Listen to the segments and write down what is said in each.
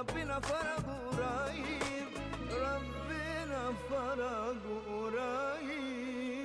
ربنا فرج قريب ربنا فرج قريب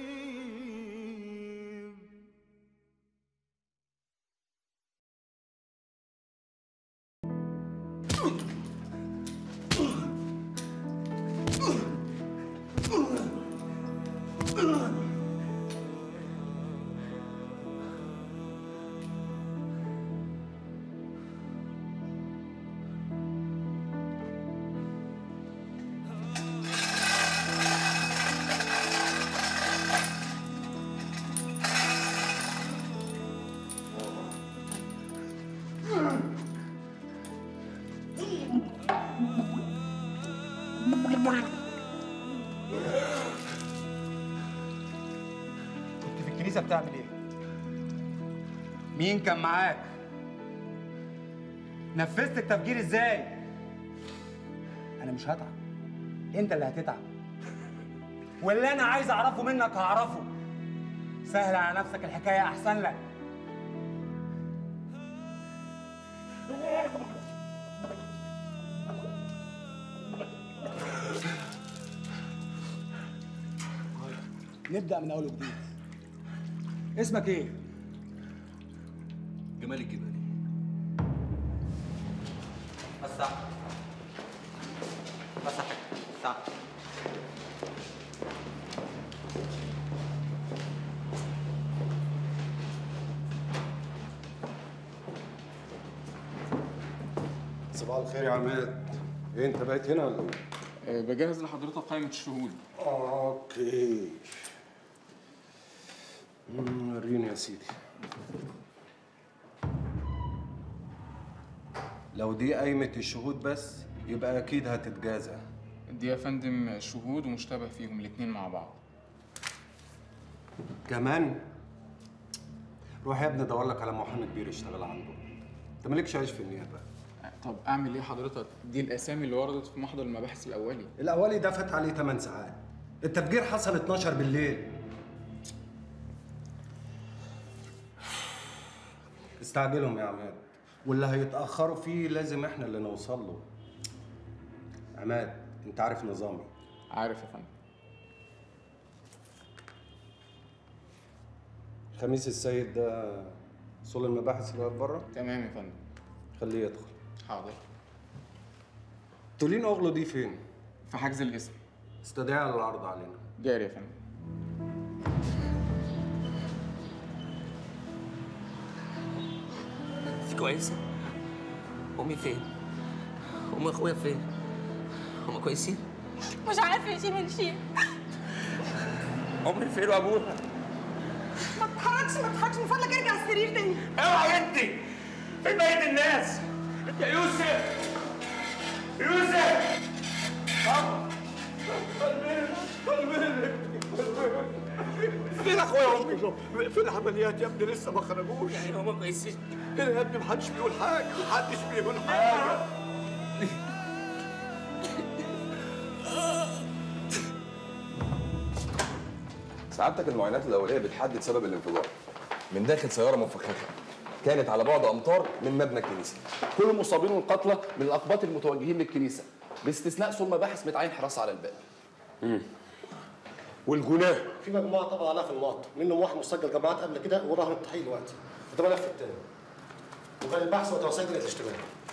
كنت في الكنيسه بتعمل ايه مين كان معاك نفذت التفجير ازاي انا مش هتعب انت اللي هتتعب واللي انا عايز اعرفه منك هعرفه سهل على نفسك الحكايه احسن لك نبدا من اول وجديد اسمك ايه جمال الجبالي بس صح بس صح صح صباح الخير يا عماد ايه انت بقيت هنا ولا ايه؟ بجهز لحضرتك قائمة الشهود اوكي مم، وريني يا سيدي لو دي قايمة الشهود بس يبقى أكيد هتتجازى دي يا فندم شهود ومشتبه فيهم الاتنين مع بعض كمان روح يا ابني دور لك على محامي كبير يشتغل عنده انت مالكش عيش في النيابة طب اعمل ايه حضرتك دي الاسامي اللي وردت في محضر المباحث الاولي الأولي ده فات عليه 8 ساعات التفجير حصل 12 بالليل استعجلهم يا عماد واللي هيتأخروا فيه لازم احنا اللي نوصل له عماد انت عارف نظامي عارف يا فندم خميس السيد ده صول المباحث اللي واقف بره تمام يا فندم خليه يدخل حاضر تولين اغلو دي فين؟ في حجز الاسم استدعي على العرض علينا جاري يا فندم انت كويسة؟ أمي فين؟ أم أخويا فين؟ هما كويسين؟ مش عارف يشيل من شيء أمي فين وأبوها؟ ما تتحركش ما تتحركش من فضلك ارجع السرير تاني اوعي أنت! فين بقية الناس؟ يا يوسف! يوسف! بابا! فين اخويا وامي فين العمليات يا ابني لسه ما خرجوش يعني هما كويسين؟ هنا يا ابني محدش بيقول حاجه محدش بيقول حاجه سعادتك المعاينات الأولية بتحدد سبب الانفجار من داخل سيارة مفخخة كانت على بعد أمتار من مبنى الكنيسة كل المصابين والقتلى من الاقباط المتوجهين للكنيسه باستثناء ثم باحث متعين حراسه على الباقي والجناه في مجموعه طبعا عليها في النقط منهم واحد مسجل جماعات قبل كده وراهن التحقيق دلوقتي وده ملف التاني وكان البحث وتوسيع جريده الاشتباه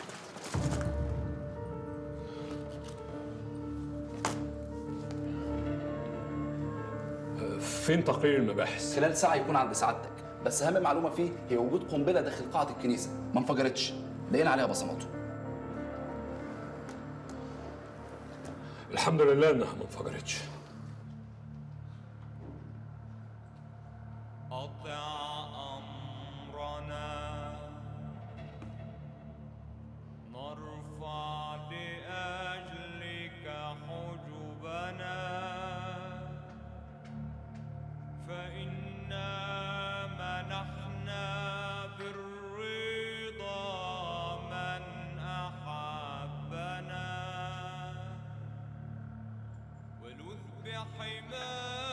فين تقرير المباحث خلال ساعه يكون عند سعادتك بس اهم معلومه فيه هي وجود قنبله داخل قاعه الكنيسه ما انفجرتش لقينا عليها بصماته الحمد لله انها ما انفجرتش أطع أمرنا نرفع لأجلك حجبنا فإنا منحنا بالرضا من أحبنا ولذ بحمانا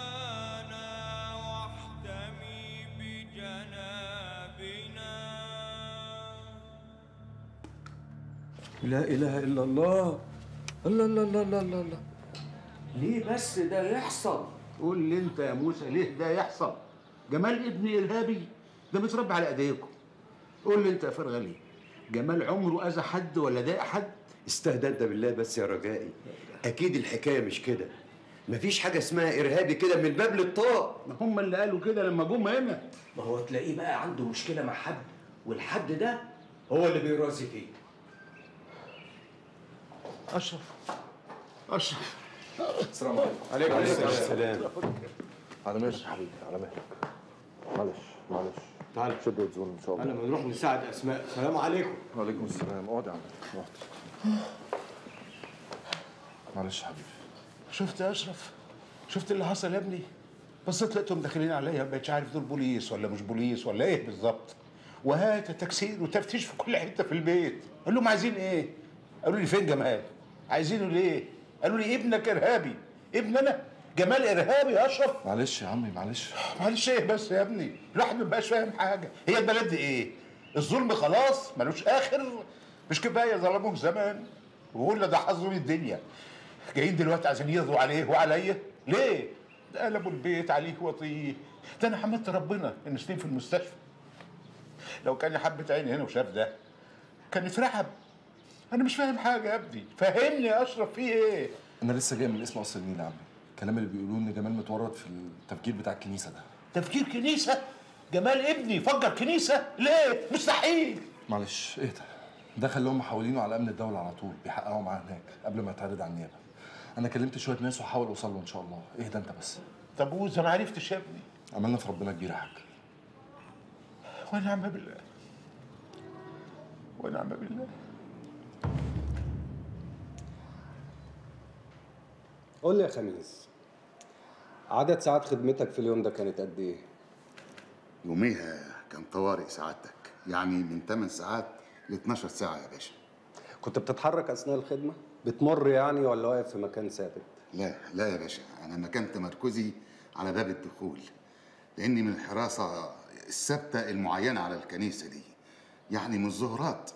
واحتمي بجنابنا لا اله الا الله الله الله الله الله الله, الله. ليه بس ده يحصل قول لي انت يا موسى ليه ده يحصل جمال ابن ارهابي ده متربي على ايديكم قول لي انت يا فرغلي جمال عمره اذى حد ولا ضايق حد استهدى انت بالله بس يا رجائي اكيد الحكايه مش كده مفيش حاجه اسمها ارهابي كده من باب للطاق ما هم اللي قالوا كده لما جم هنا ما هو تلاقيه بقى عنده مشكله مع حد والحد ده هو اللي بيرازي فيه اشرف اشرف السلام عليكم عليكم السلام على ماشي حبيبي على مهلك معلش معلش تعال شد وتزول ان شاء الله انا بنروح نساعد اسماء السلام عليكم وعليكم السلام اقعد يا عم اقعد معلش يا حبيبي شفت يا اشرف شفت اللي حصل يا ابني بصيت لقيتهم داخلين عليا ما بقتش عارف دول بوليس ولا مش بوليس ولا ايه بالظبط وهات تكسير وتفتيش في كل حته في البيت قال لهم عايزين ايه قالوا لي فين جمال عايزينه ليه قالوا لي ابنك ارهابي ابن انا جمال ارهابي يا اشرف معلش يا عمي معلش معلش ايه بس يا ابني الواحد ما بقاش فاهم حاجه هي البلد دي ايه الظلم خلاص ملوش اخر مش كفايه ظلموك زمان وقلنا ده حظه من الدنيا جايين دلوقتي عايزين يقضوا عليه وعليا ليه ده قلبوا البيت عليه وطيه ده انا حمدت ربنا ان سليم في المستشفى لو كان حبة عيني هنا وشاف ده كان اترعب انا مش فاهم حاجه يا ابني فهمني يا اشرف في ايه انا لسه جاي من اسم قصر النيل يا عمي الكلام اللي بيقولوه ان جمال متورط في التفجير بتاع الكنيسه ده تفجير كنيسه جمال ابني فجر كنيسه ليه مستحيل معلش اهدى ده خلاهم محولينه على امن الدوله على طول بيحققوا معاه هناك قبل ما يتعرض على النيابه انا كلمت شويه ناس وحاول اوصل له ان شاء الله اهدى انت بس طب واذا ما عرفتش يا ابني عملنا في ربنا كبير يا حاج ونعم بالله ونعم بالله قول لي يا خميس عدد ساعات خدمتك في اليوم ده كانت قد ايه؟ يوميها كان طوارئ سعادتك يعني من 8 ساعات ل 12 ساعة يا باشا كنت بتتحرك اثناء الخدمه؟ بتمر يعني ولا واقف في مكان ثابت؟ لا لا يا باشا أنا مكان تمركزي على باب الدخول لأني من الحراسة الثابتة المعينة على الكنيسة دي يعني من الظهرات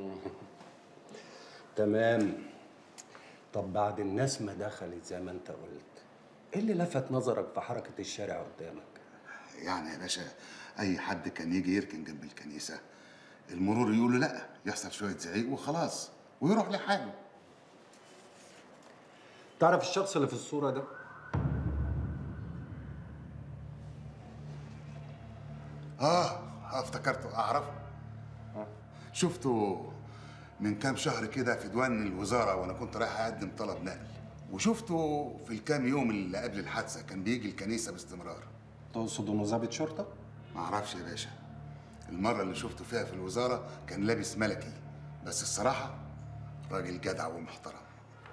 تمام طب بعد الناس ما دخلت زي ما انت قلت ايه اللي لفت نظرك في حركه الشارع قدامك؟ يعني يا باشا أي حد كان يجي يركن جنب الكنيسة المرور يقول له لا يحصل شوية زعيق وخلاص ويروح لحاله تعرف الشخص اللي في الصوره ده؟ آه آه، افتكرته أعرفه شفته من كام شهر كده في ديوان الوزارة وأنا كنت رايح أقدم طلب نقل وشفته في الكام يوم اللي قبل الحادثة كان بيجي الكنيسة باستمرار تقصد انه ضابط شرطه؟ معرفش يا باشا المرة اللي شفته فيها في الوزارة كان لابس ملكي بس الصراحة راجل جدع ومحترم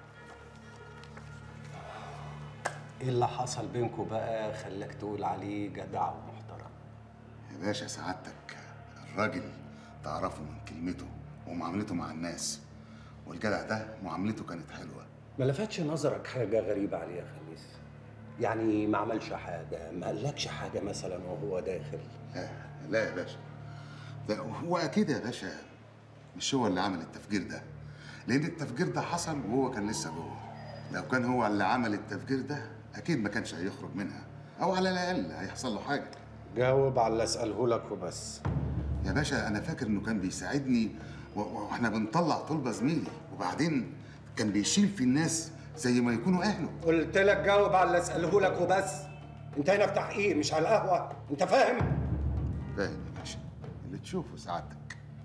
ايه اللي حصل بينكم بقى خلاك تقول عليه جدع ومحترم؟ يا باشا سعادتك الراجل تعرفه من كلمته ومعاملته مع الناس والجدع ده معاملته كانت حلوة ما لفتش نظرك حاجه غريبه عليه يا خميس؟ يعني ما عملش حاجه ما قالكش حاجه مثلا وهو داخل لا لا يا باشا ده هو اكيد يا باشا مش هو اللي عمل التفجير ده لان التفجير ده حصل وهو كان لسه جوه لو كان هو اللي عمل التفجير ده اكيد ما كانش هيخرج منها او على الاقل هيحصل له حاجه جاوب على اللي اساله لك وبس يا باشا انا فاكر انه كان بيساعدني و- و- واحنا بنطلع طلبه زميلي وبعدين كان بيشيل في الناس زي ما يكونوا اهله قلت لك جاوب على اللي اساله لك وبس انت هنا في تحقيق مش على القهوه انت فاهم فاهم يا باشا اللي تشوفه سعادتك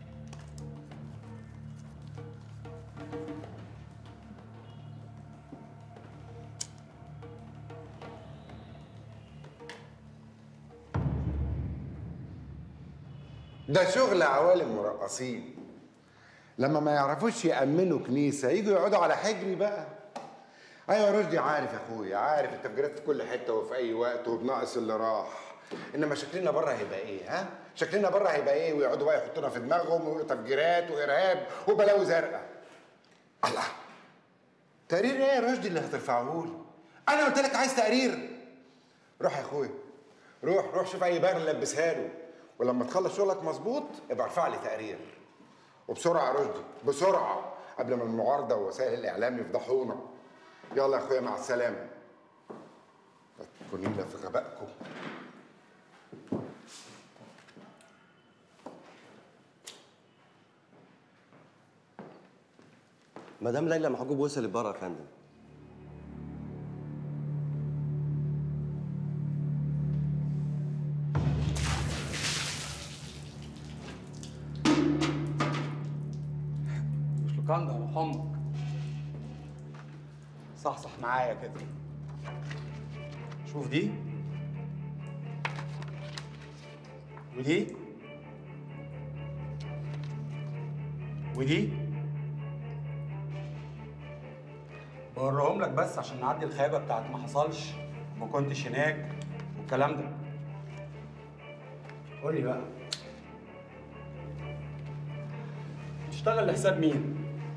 ده شغل عوالم مرقصين لما ما يعرفوش يأمنوا كنيسة يجوا يقعدوا على حجري بقى ايوه رشدي عارف يا اخويا عارف التفجيرات في كل حته وفي اي وقت وبناقص اللي راح انما شكلنا بره هيبقى ايه ها شكلنا بره هيبقى ايه ويقعدوا بقى يحطونا في دماغهم ويقولوا تفجيرات وارهاب وبلاوي زرقاء الله تقرير ايه يا رشدي اللي هترفعه لي انا قلت لك عايز تقرير روح يا اخويا روح روح شوف اي باغ لبسها له ولما تخلص شغلك مظبوط ابقى ارفع لي تقرير وبسرعه يا رشدي بسرعه قبل ما المعارضه ووسائل الاعلام يفضحونا يلا يا اخويا مع السلامه تكونينا في غبائكم مدام ليلى محجوب وصل بره يا فندم مش لوكاندا ولا حمك صحصح معايا كده شوف دي ودي ودي بوريهم لك بس عشان نعدي الخيبه بتاعت ما حصلش وما كنتش هناك والكلام ده قول لي بقى تشتغل لحساب مين؟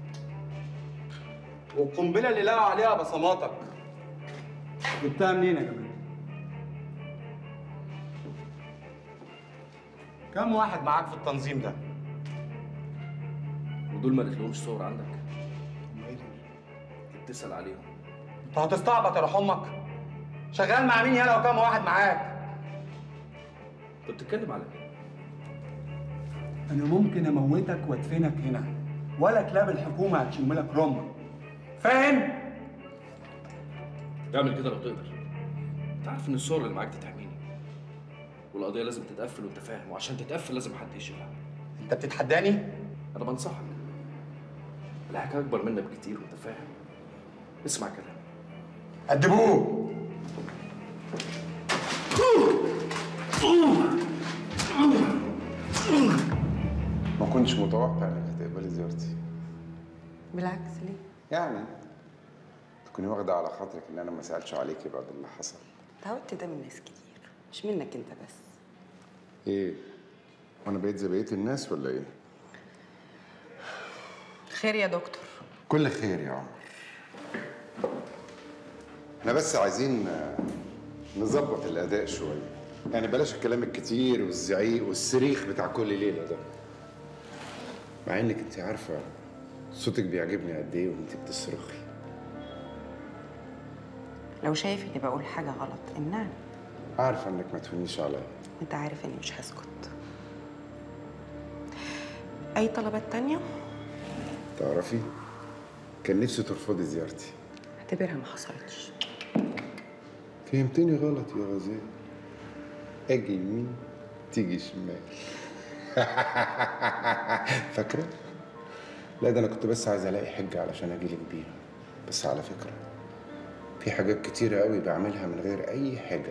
والقنبله اللي لقوا عليها بصماتك جبتها منين يا جماعه؟ كم واحد معاك في التنظيم ده؟ ودول ما لقيتلهمش صور عندك اتصل عليهم انت هتستعبط يا روح امك شغال مع مين يالا وكم واحد معاك؟ انت بتتكلم على ايه؟ انا ممكن اموتك وادفنك هنا ولا كلاب الحكومه هتشم لك رمك فاهم؟ اعمل كده لو تقدر انت عارف ان الصور اللي معاك دي تحميني والقضيه لازم تتقفل وانت فاهم وعشان تتقفل لازم حد يشيلها انت بتتحداني؟ انا بنصحك الحكايه اكبر منك بكتير وانت فاهم اسمع كلامي أدبوه ما كنتش متوقع انك هتقبلي زيارتي بالعكس ليه؟ يعني تكوني واخده على خاطرك ان انا ما سالتش عليكي بعد اللي حصل تعودت ده من ناس كتير مش منك انت بس ايه وانا بقيت زي بقيه الناس ولا ايه خير يا دكتور كل خير يا عمر احنا بس عايزين آه، نظبط الاداء شويه يعني بلاش الكلام الكتير والزعيق والصريخ بتاع كل ليله ده مع انك انت عارفه صوتك بيعجبني قد ايه وانت بتصرخي لو شايف اني بقول حاجه غلط امنعني عارفه انك ما تهونيش عليا وانت عارف اني مش هسكت اي طلبات تانية تعرفي كان نفسي ترفضي زيارتي اعتبرها ما حصلتش فهمتني غلط يا غزال اجي يمين تيجي شمال فاكره لا ده انا كنت بس عايز الاقي حجه علشان اجيلك بيها بس على فكره في حاجات كتيره قوي بعملها من غير اي حاجه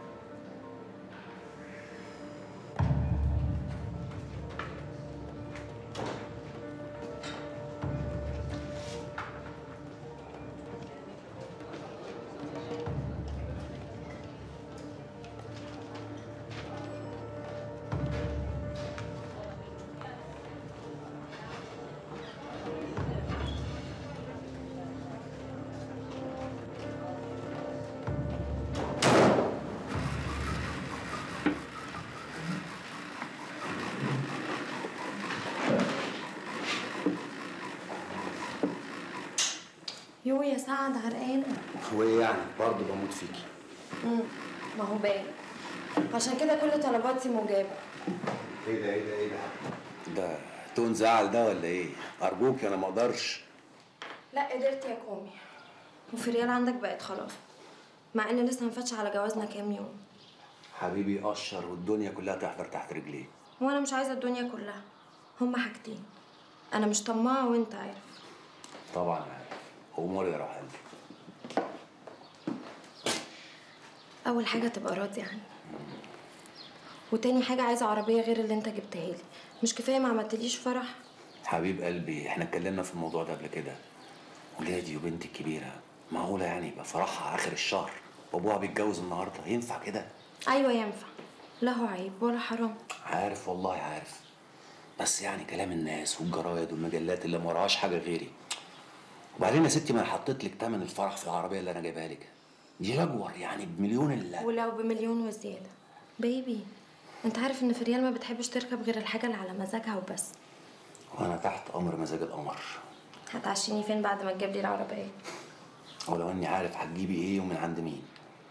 يو يا سعد عرقانة وايه يعني برضه بموت فيكي امم ما هو باين عشان كده كل طلباتي مجابة ايه ده ايه ده ايه ده ده تون زعل ده ولا ايه ارجوك انا ما اقدرش لا قدرت يا كومي وفي ريال عندك بقت خلاص مع ان لسه مفتش على جوازنا كام يوم حبيبي قشر والدنيا كلها تحضر تحت رجليه وانا مش عايزه الدنيا كلها هما حاجتين انا مش طماعه وانت عارف طبعا عارف اموري يا روح قلبي اول حاجه تبقى راضي عني وتاني حاجه عايزه عربيه غير اللي انت جبتها لي مش كفايه ما عملتليش فرح حبيب قلبي احنا اتكلمنا في الموضوع ده قبل كده ولادي وبنتي الكبيره معقوله يعني يبقى فرحها اخر الشهر وابوها بيتجوز النهارده ينفع كده ايوه ينفع لا هو عيب ولا حرام عارف والله عارف بس يعني كلام الناس والجرايد والمجلات اللي ما وراهاش حاجه غيري وبعدين يا ستي ما انا حطيت لك تمن الفرح في العربيه اللي انا جايبها لك دي جاكور يعني بمليون الا ولو بمليون وزياده بيبي انت عارف ان فريال ما بتحبش تركب غير الحاجه اللي على مزاجها وبس وانا تحت امر مزاج القمر هتعشيني فين بعد ما تجيب لي العربيه ولو اني عارف هتجيبي ايه ومن عند مين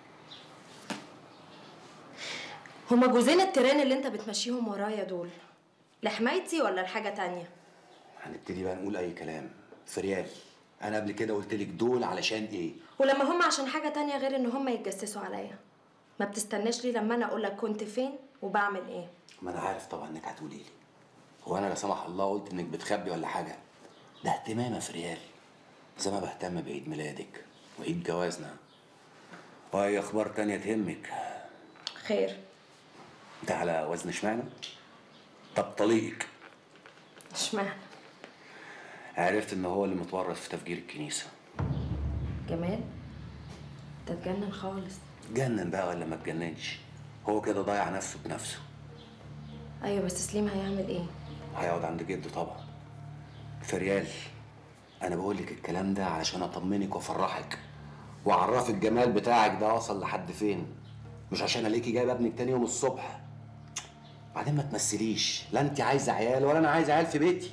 هما جوزين التيران اللي انت بتمشيهم ورايا دول لحمايتي ولا لحاجه تانية هنبتدي بقى نقول اي كلام فريال انا قبل كده قلت لك دول علشان ايه ولما هم عشان حاجه تانية غير ان هم يتجسسوا عليا ما بتستناش لي لما انا اقول لك كنت فين وبعمل ايه ما انا عارف طبعا انك هتقولي لي هو انا لا سمح الله قلت انك بتخبي ولا حاجه ده اهتمام يا فريال زي ما بهتم بعيد ميلادك وعيد جوازنا واي اخبار تانية تهمك خير انت على وزن اشمعنى طب طليقك اشمعنى عرفت ان هو اللي متورط في تفجير الكنيسه جمال انت تجنن خالص جنن بقى ولا ما اتجننش هو كده ضيع نفسه بنفسه ايوه بس سليم هيعمل ايه هيقعد عند جده طبعا فريال انا بقول لك الكلام ده علشان اطمنك وافرحك واعرفك الجمال بتاعك ده وصل لحد فين مش عشان الاقيكي جايبه ابنك تاني يوم الصبح بعدين ما تمثليش لا انت عايزه عيال ولا انا عايز عيال في بيتي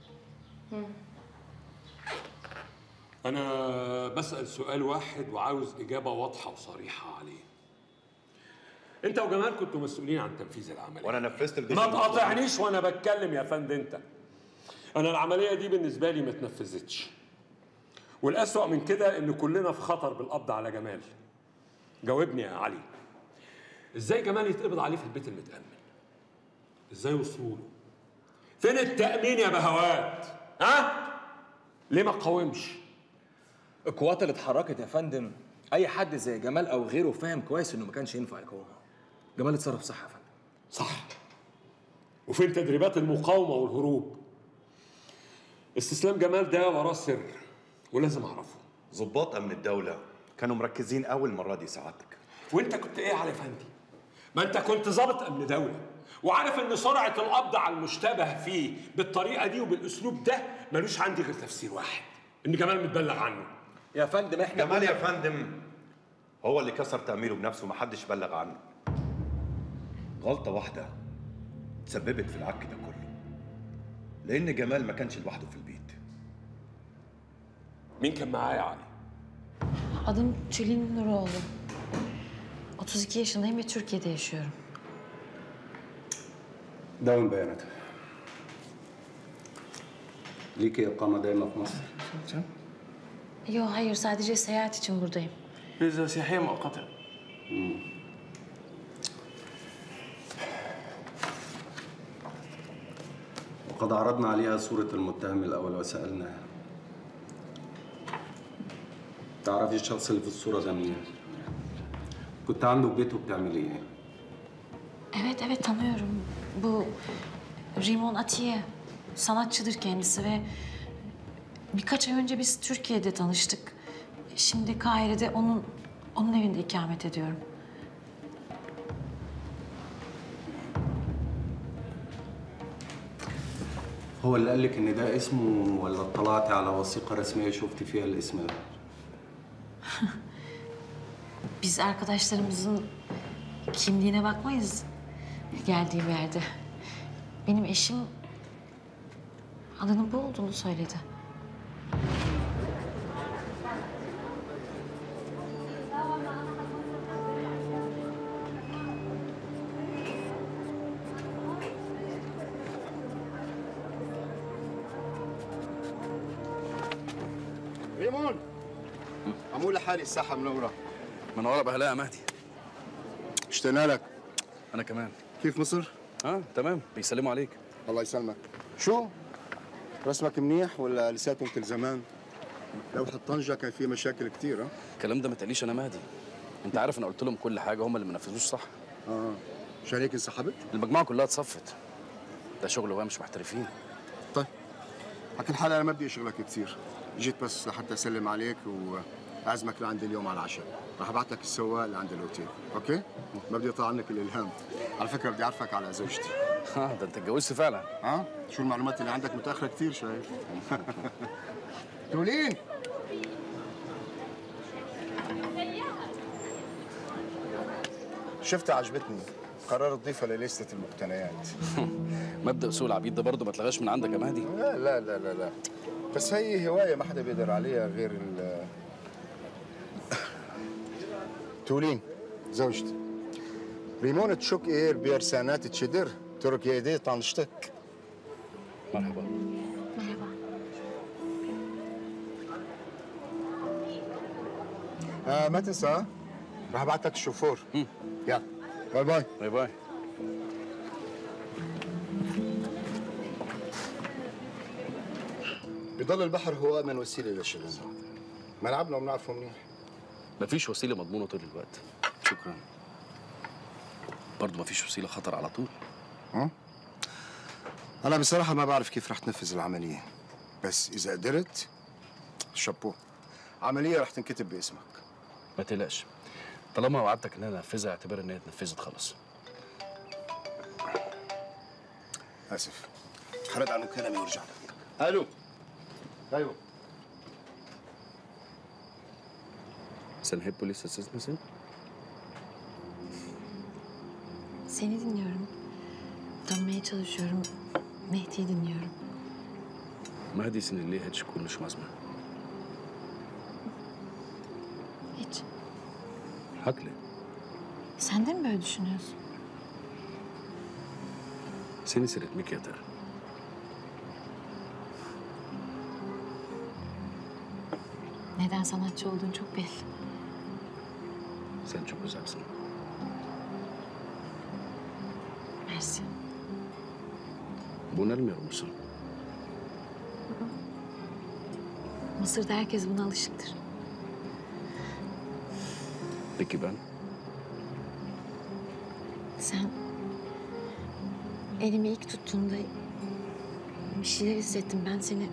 أنا بسأل سؤال واحد وعاوز إجابة واضحة وصريحة عليه. أنت وجمال كنتوا مسؤولين عن تنفيذ العملية. وانا نفذت الجزء ما المطلوب. تقاطعنيش وأنا بتكلم يا فندم أنت. أنا العملية دي بالنسبة لي ما اتنفذتش. والأسوأ من كده إن كلنا في خطر بالقبض على جمال. جاوبني يا علي. إزاي جمال يتقبض عليه في البيت المتأمن؟ إزاي وصلوا له؟ فين التأمين يا بهوات؟ ها؟ ليه ما قاومش؟ القوات اللي اتحركت يا فندم اي حد زي جمال او غيره فاهم كويس انه ما كانش ينفع يقاومها جمال اتصرف صح يا فندم صح وفين تدريبات المقاومة والهروب استسلام جمال ده وراه سر ولازم أعرفه ضباط امن الدوله كانوا مركزين اول مره دي سعادتك وانت كنت ايه يا علي فندي؟ ما انت كنت ضابط امن دوله وعارف ان سرعه القبض على المشتبه فيه بالطريقه دي وبالاسلوب ده ملوش عندي غير تفسير واحد ان جمال متبلغ عنه يا فندم احنا جمال يا فندم هو اللي كسر تأميره بنفسه محدش بلغ عنه غلطة واحدة تسببت في العك ده كله لأن جمال ما كانش لوحده في البيت مين كان معاه يا علي؟ Adım Tülin Nuroğlu. 32 yaşındayım ve Türkiye'de yaşıyorum. دون بياناتك ليكي إقامة دائمة في مصر Yok hayır sadece seyahat için buradayım. فيزا سياحية مؤقتة مم. وقد عرضنا عليها صورة المتهم الأول وسألناها تعرفي الشخص اللي في الصورة ده منين؟ كنت عنده في بيته بتعملي ايه؟ Evet evet tanıyorum. Bu Rimon Atiye. Sanatçıdır kendisi ve birkaç ay önce biz Türkiye'de tanıştık. Şimdi Kahire'de onun onun evinde ikamet ediyorum. هو اللي قالك إن ده اسمه ولا اطلعتي على وثيقة رسمية شفتي فيها الاسم ده؟ Biz arkadaşlarımızın kimliğine bakmayız geldiğim yerde. Benim eşim adının bu olduğunu söyledi. ريمون عمول لحالي الساحه منوره منوره بهلاء يا مهدي اشتقنا لك انا كمان كيف مصر؟ اه تمام بيسلموا عليك الله يسلمك شو؟ رسمك منيح ولا لساتهم كل زمان؟ لوحة طنجة كان فيها مشاكل كتير ها؟ الكلام ده ما تقليش انا مهدي انت عارف انا قلت لهم كل حاجه هم اللي ما نفذوش صح اه عشان هيك انسحبت؟ المجموعه كلها اتصفت ده شغل وهي مش محترفين طيب على كل حال انا ما بدي اشغلك كثير جيت بس لحتى اسلم عليك واعزمك لعندي اليوم على العشاء رح ابعث لك السواق لعند الاوتيل اوكي ما بدي يطلع عنك الالهام على فكره بدي اعرفك على زوجتي اه ده انت اتجوزت فعلا ها شو المعلومات اللي عندك متاخره كثير شايف تولين شفتها عجبتني قررت تضيفها لليستة المقتنيات مبدا سوق العبيد ده برضه ما اتلغاش من عندك يا مهدي لا لا لا لا لا بس هي هوايه ما حدا بيقدر عليها غير ال تولين زوجتي ريمون تشوك اير بيرسانات تشدر ترك يدي طنشتك مرحبا آه ما تنسى ها؟ راح ابعت لك الشوفور يلا باي باي باي باي بضل البحر هو امن وسيله للشغل ملعبنا وبنعرفه منيح مفيش وسيله مضمونه طول الوقت شكرا برضه مفيش وسيله خطر على طول ها؟ انا بصراحه ما بعرف كيف رح تنفذ العمليه بس اذا قدرت شابو عمليه رح تنكتب باسمك ما تقلقش طالما وعدتك ان انا انفذها اعتبر ان هي اتنفذت خلاص اسف خرج عنه كلامي وارجع لك الو ايوه Sen hep polis asist misin? Seni dinliyorum. Tanımaya çalışıyorum. Mehdi'yi dinliyorum. مهدي sinirli hiç konuşmaz mı? Hiç. Haklı. Sen de mi böyle düşünüyorsun? Seni seyretmek yeter. Neden sanatçı olduğun çok belli. Sen çok uzaksın. Mersi. Bunalmıyor musun? Mısır'da herkes buna alışıktır. Peki ben? Sen elimi ilk tuttuğunda bir şeyler hissettim. Ben seni...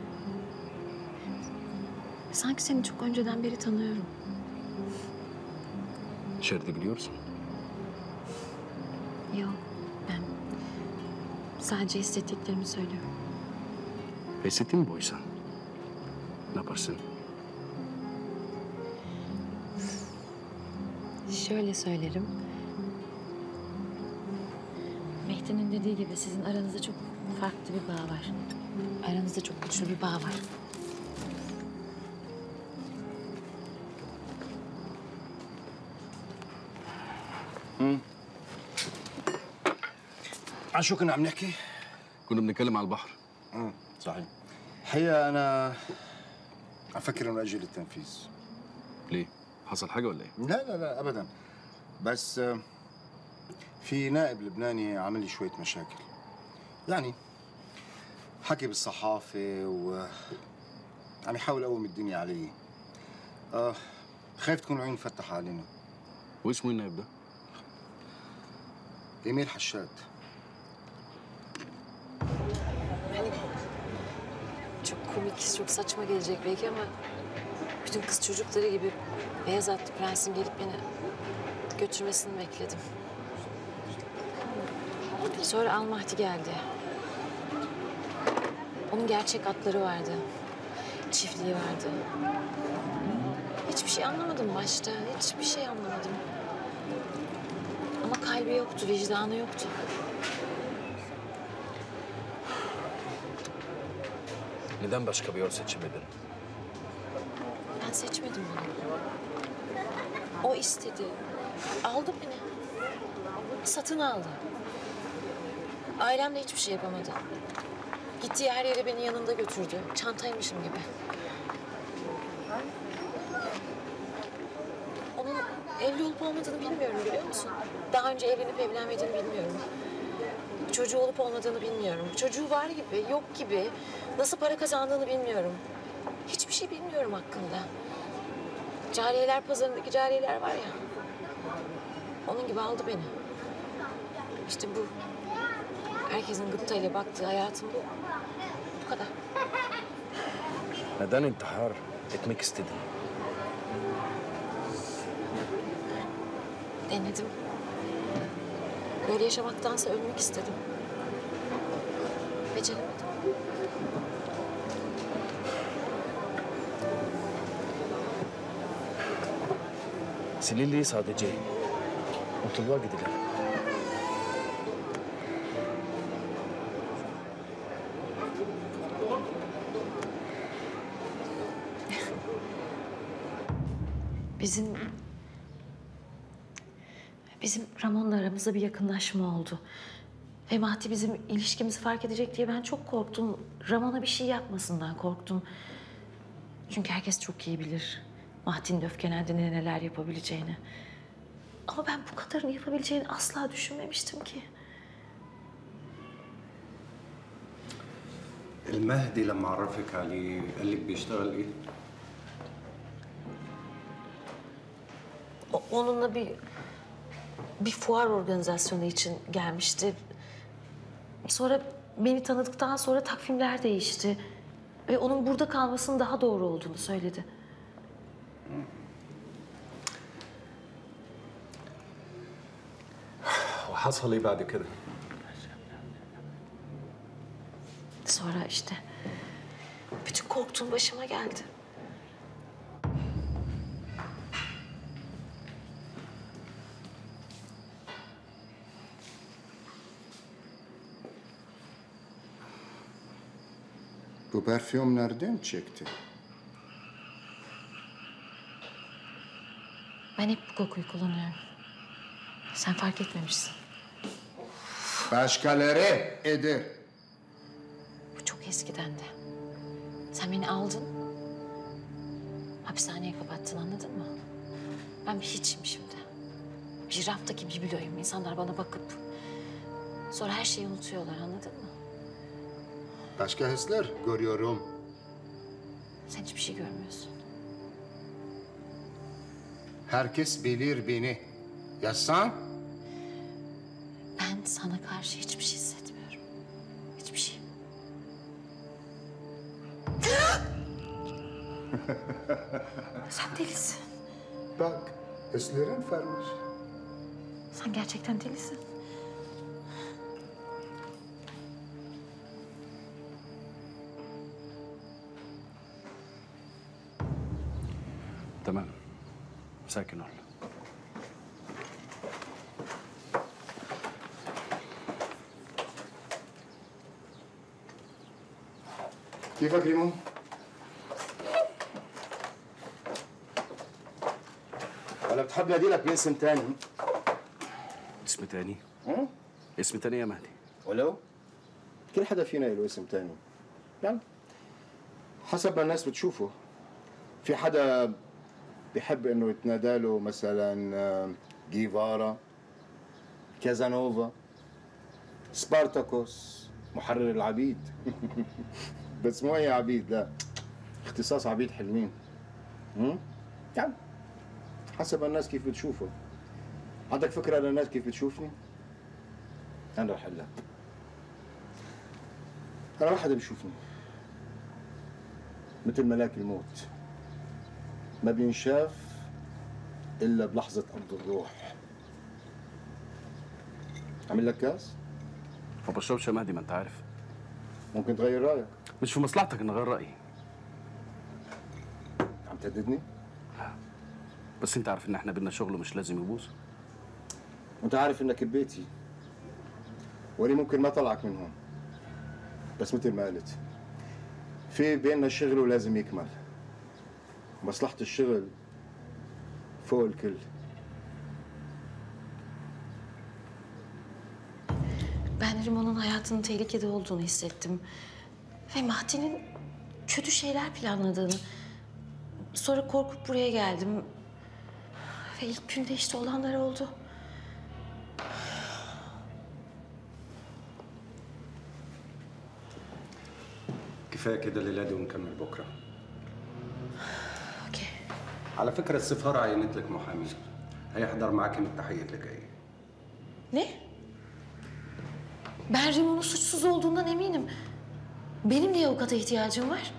Sanki seni çok önceden beri tanıyorum. Şerdi biliyorsun. Yok, ben sadece hissettiklerimi söylüyorum. Hissettin buysa. Ne yaparsın? Şöyle söylerim. Mehdi'nin dediği gibi sizin aranızda çok farklı bir bağ var. Aranızda çok güçlü bir bağ var. عن شو كنا عم نحكي؟ كنا بنتكلم على البحر. امم صحيح الحقيقة أنا أفكر إنه أجل التنفيذ ليه؟ حصل حاجة ولا ايه؟ لا لا لا أبدا بس آه، في نائب لبناني عامل لي شوية مشاكل يعني حكي بالصحافة و عم يحاول يقوم الدنيا علي آه خايف تكون عيون فتح علينا واسمه النائب ده؟ إيميل حشاد Çok komik, çok saçma gelecek belki ama bütün kız çocukları gibi beyaz atlı prensin gelip beni götürmesini bekledim. Sonra Almahdi geldi. Onun gerçek atları vardı. Çiftliği vardı. Hiçbir şey anlamadım başta. Hiçbir şey anlamadım. Ama kalbi yoktu, vicdanı yoktu. Neden başka bir yol seçemedin? Ben seçmedim bunu. O istedi. Aldı beni. Satın aldı. Ailem de hiçbir şey yapamadı. Gittiği her yere beni yanında götürdü. Çantaymışım gibi. Onun evli olup olmadığını bilmiyorum biliyor musun? Daha önce evlenip evlenmediğini bilmiyorum. Çocuğu olup olmadığını bilmiyorum. Çocuğu var gibi, yok gibi. Nasıl para kazandığını bilmiyorum. Hiçbir şey bilmiyorum hakkında. Cariyeler pazarındaki cariyeler var ya. Onun gibi aldı beni. İşte bu. Herkesin gıptayla baktığı hayatım bu. Bu kadar. Neden intihar etmek istedin? Denedim. Böyle yaşamaktansa ölmek istedim. Beceremedim. Silivri'ye sadece mutluluğa gidilir. Bizim... Bizim Ramon'la aramızda bir yakınlaşma oldu. Ve Mahdi bizim ilişkimizi fark edecek diye ben çok korktum. Ramon'a bir şey yapmasından korktum. Çünkü herkes çok iyi bilir. Mahdi'nin öfkelendiğinde neler yapabileceğini. Ama ben bu kadarını yapabileceğini asla düşünmemiştim ki. المهدي لما عرفك عليه قال لك بيشتغل ايه؟ O- onunla bir bir fuar organizasyonu için gelmişti. Sonra beni tanıdıktan sonra takvimler değişti. Ve onun burada kalmasının daha doğru olduğunu söyledi. وحصل ايه بعد كده؟ Sonra işte bütün korktuğum başıma geldi. Bu parfüm nereden çıktı? Ben hep bu kokuyu kullanıyorum. Sen fark etmemişsin. Başkaları eder. Bu çok eskiden de. Sen beni aldın. Hapishaneye kapattın anladın mı? Ben bir hiçim şimdi. Bir raftaki biblioyum. İnsanlar bana bakıp sonra her şeyi unutuyorlar anladın mı? Başka hisler görüyorum. Sen hiçbir şey görmüyorsun. Herkes bilir beni. Ya sen? Ben sana karşı hiçbir şey hissetmiyorum. Hiçbir şey. Sen delisin. Bak, hislerin varmış. Sen gerçekten delisin. تمام ساكن ol. كيفك ريمون؟ ولا بتحب نادي لك باسم تاني؟ اسم تاني اسم تاني يا مهدي ولو؟ كل حدا فينا له اسم تاني يعني حسب ما الناس بتشوفه في حدا بيحب انه يتنادى له مثلا آه، جيفارا كازانوفا سبارتاكوس محرر العبيد بس مو اي عبيد لا اختصاص عبيد حلوين هم؟ يعني حسب الناس كيف بتشوفه عندك فكرة عن الناس كيف بتشوفني؟ أنا رح أقول لك أنا ما حدا بيشوفني مثل ملاك الموت ما بينشاف إلا بلحظة قبض الروح أعمل لك كاس؟ ما بشربش يا مهدي ما انت عارف ممكن تغير رأيك مش في مصلحتك ان اغير رايي عم تهددني؟ بس انت عارف ان احنا بينا شغل مش لازم يبوظ وأنت عارف إنك ببيتي وأنا ممكن ما طلعك من هون بس مثل ما قلت في بيننا شغل ولازم يكمل مصلحة الشغل فوق الكل Ben Rimon'un hayatının tehlikede olduğunu hissettim. Ve Mahdi'nin kötü şeyler planladığını. Sonra korkup buraya geldim. Ve ilk günde işte olanlar oldu. كفايه كده الليله دي ونكمل بكره اوكي على فكره السفاره عينت لك محامي هيحضر معاك من التحيه اللي جايه Ne? Ben Rimon'un suçsuz olduğundan eminim. Benim niye avukata ihtiyacım var?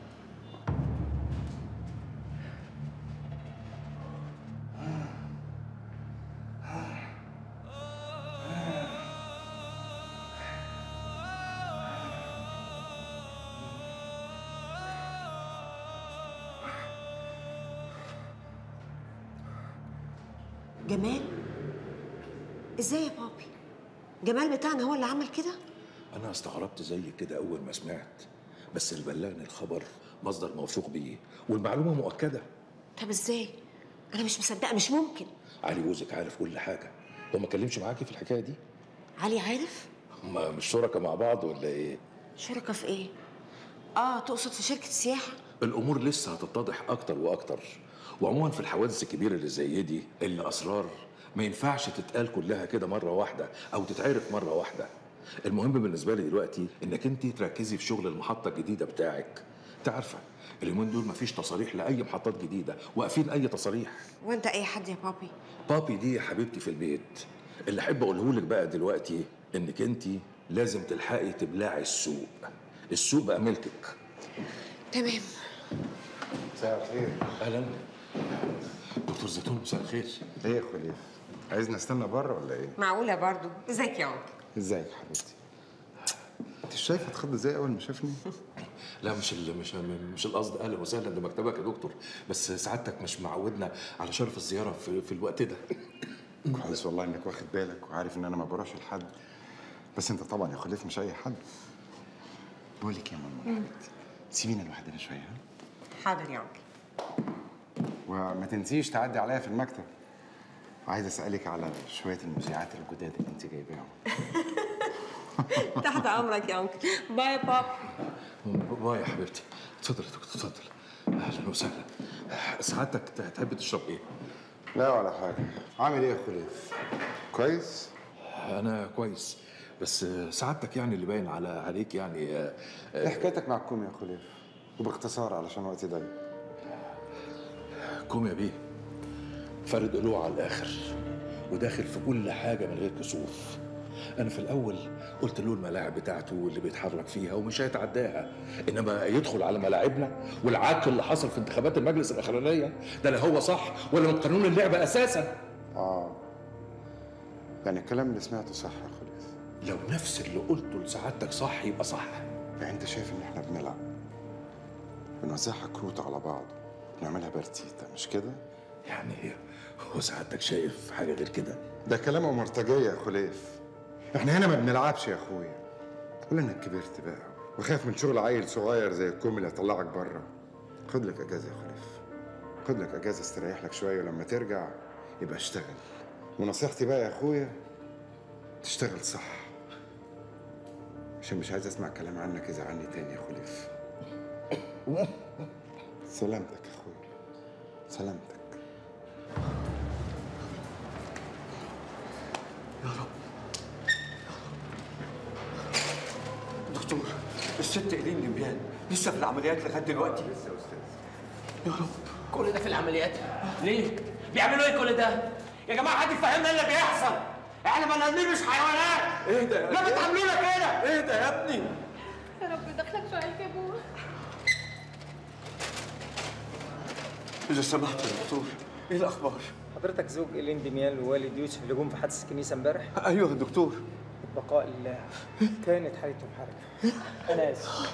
جمال ازاي يا بابي جمال بتاعنا هو اللي عمل كده أنا استغربت زي كده أول ما سمعت بس اللي بلغني الخبر مصدر موثوق بيه والمعلومة مؤكدة طب ازاي انا مش مصدقه مش ممكن علي جوزك عارف كل حاجه هو ما كلمش معاكي في الحكايه دي علي عارف هما مش شركاء مع بعض ولا ايه شركه في ايه اه تقصد في شركه السياحه الامور لسه هتتضح اكتر واكتر وعموما في الحوادث الكبيره اللي زي دي اللي اسرار ما ينفعش تتقال كلها كده مره واحده او تتعرف مره واحده المهم بالنسبه لي دلوقتي انك انت تركزي في شغل المحطه الجديده بتاعك انت عارفه اليومين دول مفيش تصاريح لاي محطات جديده واقفين اي تصاريح وانت اي حد يا بابي بابي دي يا حبيبتي في البيت اللي احب اقوله لك بقى دلوقتي انك انت لازم تلحقي تبلعي السوق السوق بقى ملكك تمام مساء الخير اهلا دكتور زيتون مساء الخير ايه يا خليل عايزني استنى بره ولا ايه معقوله برضو ازيك يا عمر ازيك يا حبيبتي انت مش شايفه اتخض ازاي اول ما شافني لا مش ال مش مش القصد اهلا وسهلا ده مكتبك يا دكتور بس سعادتك مش معودنا على شرف الزياره في, في الوقت ده كويس والله انك واخد بالك وعارف ان انا ما بروحش لحد بس انت طبعا يا خليف مش اي حد بقول لك يا ماما حبيبتي سيبينا لوحدنا شويه ها حاضر يا عمر وما تنسيش تعدي عليا في المكتب عايز اسالك على شويه المذيعات الجداد اللي انت جايباهم تحت امرك يا انكل باي يا بابا باي يا حبيبتي اتفضل يا دكتور اتفضل اهلا وسهلا سعادتك تحب تشرب ايه؟ لا ولا حاجه عامل ايه يا خليف كويس انا كويس بس سعادتك يعني اللي باين على عليك يعني آه، آه، ايه حكايتك مع الكوم يا خليف وباختصار علشان وقتي ضيق كوم يا بيه فرد قلوع على الاخر وداخل في كل حاجه من غير كسوف انا في الاول قلت له الملاعب بتاعته اللي بيتحرك فيها ومش هيتعداها انما يدخل على ملاعبنا والعك اللي حصل في انتخابات المجلس الاخرانيه ده لا هو صح ولا من قانون اللعبه اساسا اه يعني الكلام اللي سمعته صح يا خليف لو نفس اللي قلته لسعادتك صح يبقى صح يعني انت شايف ان احنا بنلعب بنوزعها كروت على بعض نعملها بارتيتا مش كده؟ يعني هو سعادتك شايف حاجه غير كده ده كلام امرتجيه يا خليف احنا هنا ما بنلعبش يا اخويا قول انك كبرت بقى وخايف من شغل عيل صغير زي الكوم اللي هيطلعك بره خد لك اجازه يا خليف خد لك اجازه استريح لك شويه ولما ترجع يبقى اشتغل ونصيحتي بقى يا اخويا تشتغل صح عشان مش عايز اسمع كلام عنك يزعلني تاني يا خليف سلامتك يا اخويا سلامتك دكتور الست ايلين جنبيان لسه في العمليات لغايه دلوقتي لسه يا استاذ يا رب كل ده في العمليات ليه؟ بيعملوا ايه كل ده؟ يا جماعه حد يفهمنا اللي بيحصل احنا بني ادمين مش حيوانات ايه ده لا بتعاملونا كده ايه ده يا ابني يا رب دخلك في عينك يا ابويا اذا سمحت يا دكتور ايه الاخبار حضرتك زوج إيلين ديميان ووالد يوسف اللي جم في حادث الكنيسة امبارح؟ ايوه يا دكتور بقاء الله كانت حالتهم حرجة أنا آسف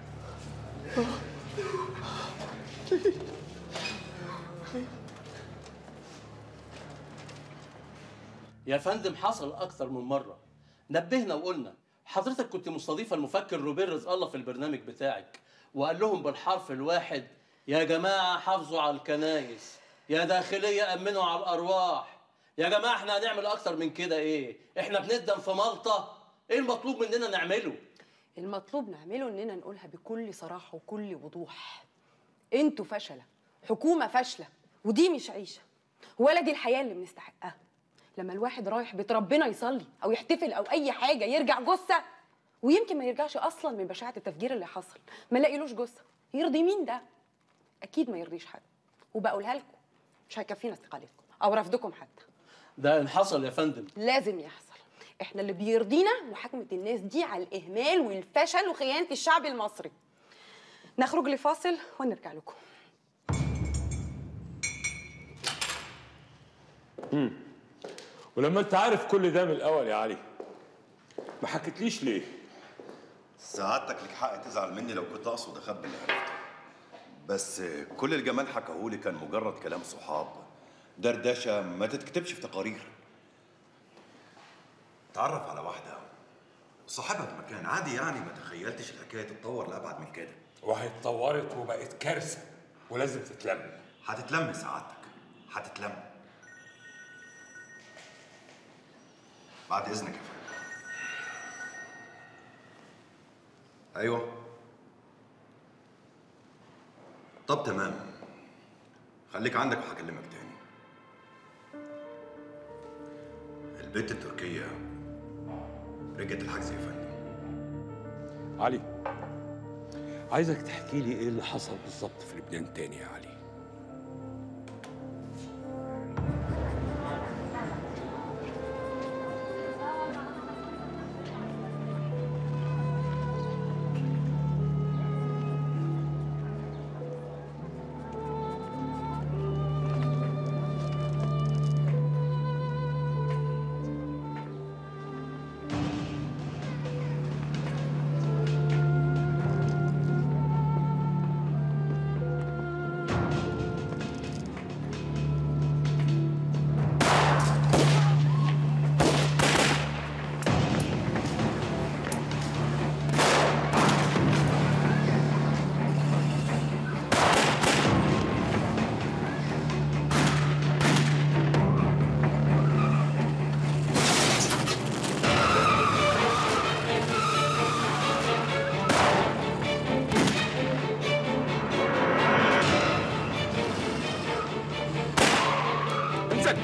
يا فندم حصل اكتر من مره نبهنا وقلنا حضرتك كنت مستضيفه المفكر روبير رزق الله في البرنامج بتاعك وقال لهم بالحرف الواحد يا جماعه حافظوا على الكنايس يا داخليه امنوا على الارواح يا جماعه احنا هنعمل اكتر من كده ايه احنا بندم في مالطا ايه المطلوب مننا نعمله المطلوب نعمله اننا نقولها بكل صراحه وكل وضوح انتوا فشله حكومه فاشله ودي مش عيشه ولا دي الحياه اللي بنستحقها لما الواحد رايح بيت ربنا يصلي او يحتفل او اي حاجه يرجع جثه ويمكن ما يرجعش اصلا من بشاعه التفجير اللي حصل ما لاقيلوش جثه يرضي مين ده اكيد ما يرضيش حد وبقولها لكم مش هيكفينا استقالتكم او رفضكم حتى ده ان حصل يا فندم لازم يحصل احنا اللي بيرضينا محاكمه الناس دي على الاهمال والفشل وخيانه الشعب المصري نخرج لفاصل ونرجع لكم امم ولما انت عارف كل ده من الاول يا علي ما حكيتليش ليه سعادتك لك حق تزعل مني لو كنت اقصد اخبي اللي عرفته بس كل اللي جمال حكاهولي كان مجرد كلام صحاب دردشه ما تتكتبش في تقارير تعرف على واحده صاحبها في مكان عادي يعني ما تخيلتش الحكايه تتطور لابعد من كده وهي اتطورت وبقت كارثه ولازم تتلم هتتلم سعادتك هتتلم بعد اذنك يا فندم ايوه طب تمام خليك عندك وهكلمك تاني البت التركية رجعت الحجز يا فندم علي عايزك تحكي لي ايه اللي حصل بالظبط في لبنان تاني يا علي امسك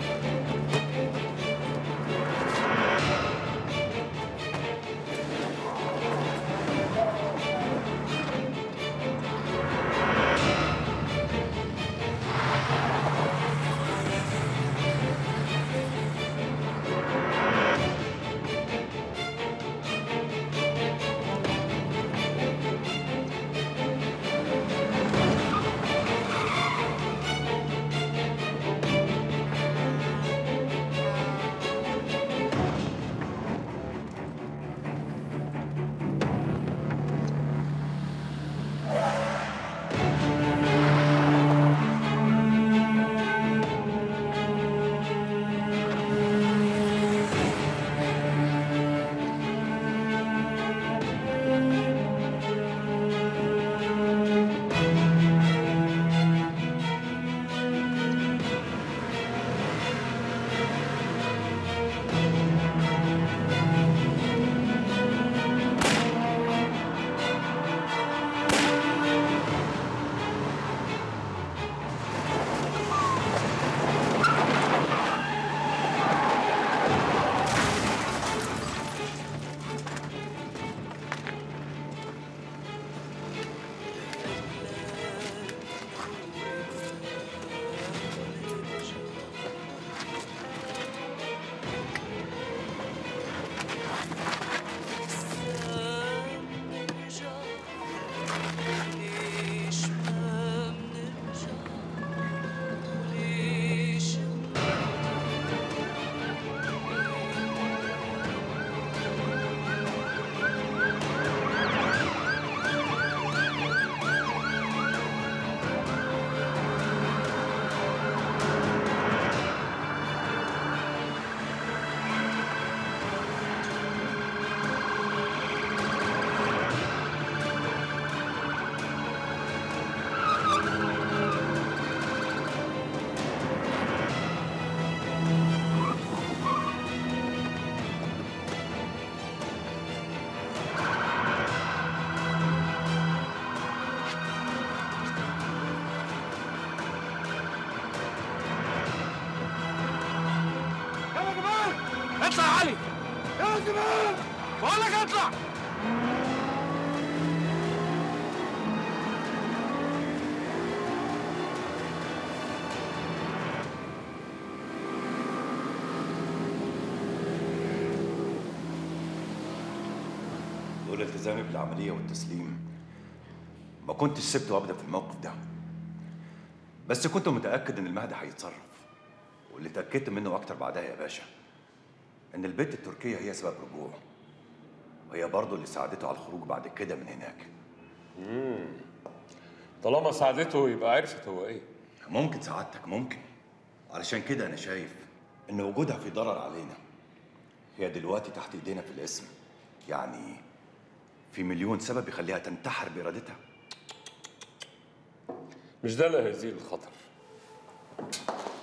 يلا يا جمال اطلع يا علي يلا يا جمال بقول لك اطلع لولا التزامي بالعملية والتسليم ما كنتش سبته أبدا في الموقف ده بس كنت متأكد إن المهدي هيتصرف واللي اتأكدت منه أكتر بعدها يا باشا إن البت التركية هي سبب رجوعه وهي برضه اللي ساعدته على الخروج بعد كده من هناك امم طالما ساعدته يبقى عرفت هو ايه ممكن سعادتك ممكن علشان كده أنا شايف إن وجودها في ضرر علينا هي دلوقتي تحت إيدينا في الاسم يعني في مليون سبب يخليها تنتحر بإرادتها مش ده اللي هيزيل الخطر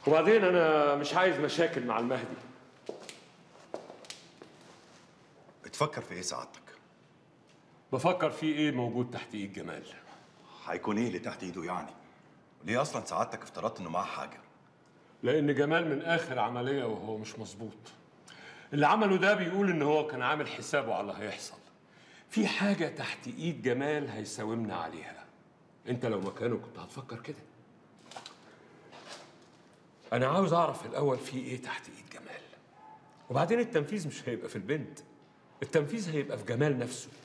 وبعدين انا مش عايز مشاكل مع المهدي بتفكر في ايه سعادتك؟ بفكر في ايه موجود تحت ايد جمال هيكون ايه اللي تحت ايده يعني؟ ليه اصلا سعادتك افترضت انه معاه حاجه؟ لان جمال من اخر عمليه وهو مش مظبوط اللي عمله ده بيقول ان هو كان عامل حسابه على اللي هيحصل في حاجه تحت ايد جمال هيساومنا عليها انت لو مكانه كنت هتفكر كده انا عاوز اعرف الاول في ايه تحت ايد جمال وبعدين التنفيذ مش هيبقى في البنت التنفيذ هيبقى في جمال نفسه